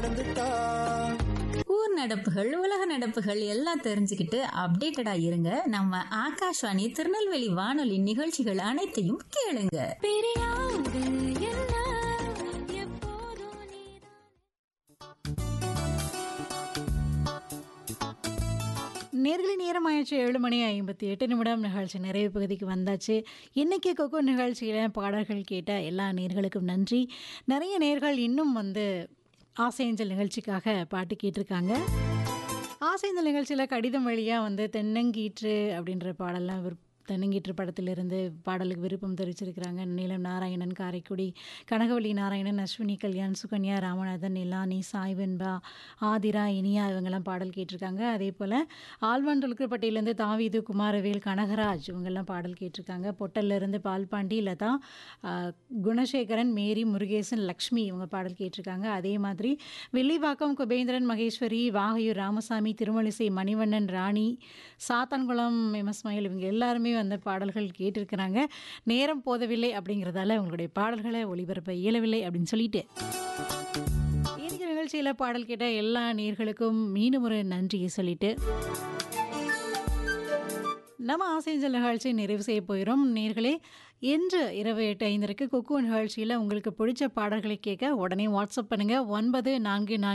மறந்துட்டா ஊர் நடப்புகள் உலக நடப்புகள் எல்லாம் தெரிஞ்சுக்கிட்டு அப்டேட்டடா இருங்க நம்ம ஆகாஷ்வாணி திருநெல்வேலி வானொலி நிகழ்ச்சிகள் அனைத்தையும் கேளுங்க பிரியாது என்ன எப்போதும் நீதான் நேர்களை நேரமாயிடுச்சு ஏழு மணி ஐம்பத்தி எட்டு நிமிடம் நிகழ்ச்சி நிறைவு பகுதிக்கு வந்தாச்சு இன்றைக்கி கொக்கோ நிகழ்ச்சியில் பாடல்கள் கேட்ட எல்லா நேர்களுக்கும் நன்றி நிறைய நேர்கள் இன்னும் வந்து ஆசையஞ்சல் நிகழ்ச்சிக்காக பாட்டு கேட்டிருக்காங்க ஆசையஞ்சல் நிகழ்ச்சியில் கடிதம் வழியாக வந்து தென்னங்கீற்று அப்படின்ற பாடல்லாம் விருப்ப தென்னங்கீற்று படத்திலிருந்து பாடலுக்கு விருப்பம் தெரிவிச்சிருக்கிறாங்க நீலம் நாராயணன் காரைக்குடி கனகவள்ளி நாராயணன் அஸ்வினி கல்யாண் சுகன்யா ராமநாதன் நிலானி சாய்வன்பா ஆதிரா இனியா இவங்கெல்லாம் பாடல் கேட்டிருக்காங்க அதே போல் ஆழ்வான் தொழுக்கப்பட்டியிலேருந்து தாவீது குமாரவேல் கனகராஜ் இவங்கெல்லாம் பாடல் கேட்டிருக்காங்க பொட்டல்லேருந்து பால்பாண்டி லதா ஆ, குணசேகரன் மேரி முருகேசன் லக்ஷ்மி இவங்க பாடல் கேட்டிருக்காங்க அதே மாதிரி வில்லிவாக்கம் குபேந்திரன் மகேஸ்வரி வாகையூர் ராமசாமி திருமலிசை மணிவண்ணன் ராணி சாத்தான்குளம் எம் இஸ்மாயில் இவங்க எல்லாருமே வந்து பாடல்கள் கேட்டிருக்கிறாங்க நேரம் போதவில்லை அப்படிங்கிறதால உங்களுடைய பாடல்களை ஒளிபரப்ப இயலவில்லை அப்படின்னு சொல்லிட்டு இன்னைக்கு நிகழ்ச்சியில் பாடல் கேட்ட எல்லா நேர்களுக்கும் மீண்டும் ஒரு நன்றியை சொல்லிட்டு நம்ம ஆசைஞ்சல் நிகழ்ச்சி நிறைவு செய்ய போயிடும் நேர்களே இன்று இரவு எட்டு ஐந்தரைக்கு கொக்கு நிகழ்ச்சியில் உங்களுக்கு பிடிச்ச பாடல்களை கேட்க உடனே வாட்ஸ்அப் பண்ணுங்கள் ஒன்பது நான்கு நான்கு